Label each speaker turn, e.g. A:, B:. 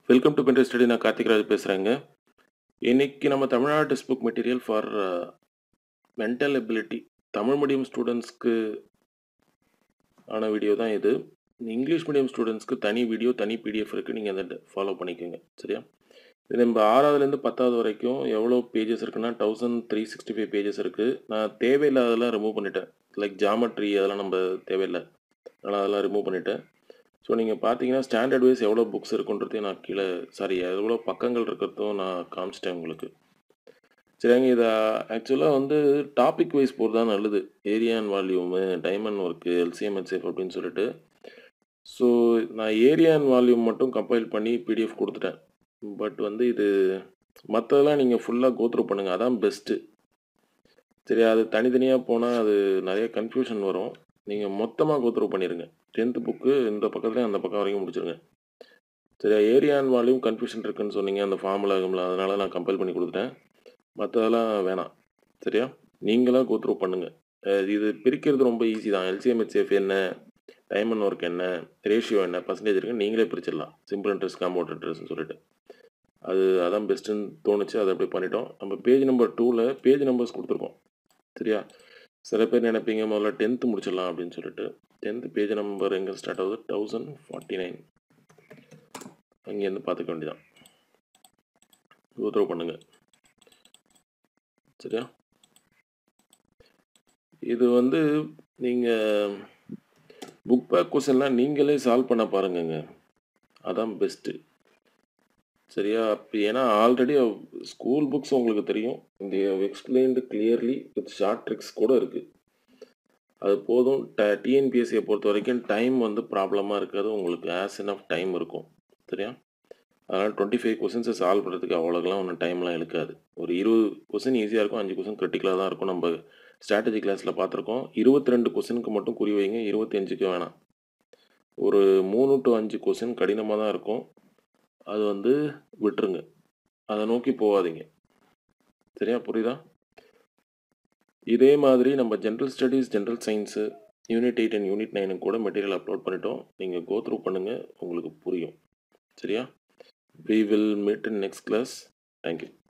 A: welcome to பென்ட்ரி study நான் கார்த்திக் ராஜ் பேசுகிறேங்க இன்னைக்கு நம்ம Tamil Nadu textbook material for mental ability Tamil medium ஸ்டூடெண்ட்ஸ்க்கு ஆன வீடியோ தான் இது இங்கிலீஷ் மீடியம் ஸ்டூடெண்ட்ஸ்க்கு தனி வீடியோ தனி பிடிஎஃப் இருக்குது நீங்கள் அதை ஃபாலோ பண்ணிக்கோங்க சரியா இது நம்ம ஆறாவதுலேருந்து பத்தாவது வரைக்கும் எவ்வளோ பேஜஸ் இருக்குன்னா thousand three sixty five pages இருக்குது நான் தேவையில்லாதெல்லாம் ரிமூவ் பண்ணிட்டேன் லைக் ஜாமெட்ரி அதெல்லாம் நம்ம தேவையில்லை அதனால் அதெல்லாம் ரிமூவ் பண்ணிட்டேன் ஸோ நீங்கள் பார்த்தீங்கன்னா ஸ்டாண்டர்ட் வைஸ் எவ்வளோ புக்ஸ் இருக்குன்றதையும் நான் கீழே சாரி எவ்வளோ பக்கங்கள் இருக்கிறதும் நான் காமிச்சிட்டேன் உங்களுக்கு சரிங்க இதை ஆக்சுவலாக வந்து டாபிக் வைஸ் போகிறது தான் நல்லது area and volume diamond work LCM HF அப்படின்னு சொல்லிட்டு ஸோ நான் ஏரியா அண்ட் வால்யூம் மட்டும் கம்பைல் பண்ணி பிடிஎஃப் கொடுத்துட்டேன் பட் வந்து இது மற்றதெல்லாம் நீங்கள் ஃபுல்லாக கோத்ரூ பண்ணுங்கள் அதான் பெஸ்ட்டு சரி அது தனித்தனியாக போனால் அது நிறைய கன்ஃபியூஷன் வரும் நீங்கள் மொத்தமாக கோத்ரூ பண்ணிடுங்க டென்த்து புக்கு இந்த பக்கத்துலேயும் அந்த பக்கம் வரைக்கும் முடிச்சிருங்க சரியா ஏரியா அண்ட் வால்யூம் கன்ஃபியூஷன் இருக்குன்னு சொன்னீங்க அந்த ஃபார்முலா கிம்ல அதனால் நான் கம்பைல் பண்ணி கொடுத்துட்டேன் மற்றதெல்லாம் வேணாம் சரியா நீங்களாக கோத்ரூ பண்ணுங்கள் அஹ் இது பிரிக்கிறது ரொம்ப ஈஸி தான் எல்சிஎம் ஹெச்எஃப் என்ன டைமண்ட் ஒர்க் என்ன ரேஷியோ என்ன பர்சன்டேஜ் இருக்கு நீங்களே பிரிச்சிடலாம் சிம்பிள் இன்ட்ரெஸ்ட் காம்பவுண்ட் இன்ட்ரெஸ்ட்னு சொல்லிட்டு அது அதான் பெஸ்ட்டுன்னு தோணுச்சு அதை அப்படி பண்ணிட்டோம் நம்ம பேஜ் நம்பர் டூவில் பேஜ் நம்பர்ஸ் கொடுத்துருக்கோம் சரியா சில பேர் நினைப்பீங்க முதல்ல டென்த்து முடிச்சிடலாம் அப்படின்னு சொல்லிட்டு டென்த்து பேஜ் நம்பர் எங்கே ஸ்டார்ட் ஆகுது தௌசண்ட் ஃபார்ட்டி நைன் அங்கேருந்து பார்த்துக்க வேண்டியதான் கோத்ரோ பண்ணுங்கள் சரியா இது வந்து நீங்கள் புக் பேக் கொஸ்டின்லாம் நீங்களே சால்வ் பண்ண பாருங்கங்க அதான் பெஸ்ட்டு சரியா அப்போ ஏன்னா ஆல்ரெடி ஸ்கூல் புக்ஸ் உங்களுக்கு தெரியும் இந்த explained clearly with short tricks கூட இருக்குது அது போதும் ட டிஎன்பிஎஸ்சியை பொறுத்த வரைக்கும் டைம் வந்து ப்ராப்ளமாக இருக்காது உங்களுக்கு ஆஸ் ஆஃப் டைம் இருக்கும் சரியா அதனால் டுவெண்ட்டி ஃபைவ் கொஸ்டின்ஸை சால்வ் பண்ணுறதுக்கு அவ்வளோக்கெல்லாம் ஒன்றும் டைம்லாம் இழுக்காது ஒரு இருபது கொஸ்டின் ஈஸியாக இருக்கும் அஞ்சு கொஸ்டின் கிரிட்டிக்கலாக தான் இருக்கும் நம்ம ஸ்ட்ராட்டஜி கிளாஸில் பார்த்துருக்கோம் இருபத்தி ரெண்டு கொஸ்டினுக்கு மட்டும் குறி வைங்க இருபத்தஞ்சுக்கு வேணாம் ஒரு மூணு டு அஞ்சு கொஸ்டின் கடினமாக தான் இருக்கும் அது வந்து விட்டுருங்க அதை நோக்கி போகாதீங்க சரியா புரியுதா இதே மாதிரி நம்ம general studies general science unit eight and unit நைனுக்கு கூட மெட்டீரியல் அப்லோட் பண்ணிட்டோம் நீங்கள் கோ த்ரூ பண்ணுங்கள் உங்களுக்கு புரியும் சரியா we will meet in next class thank you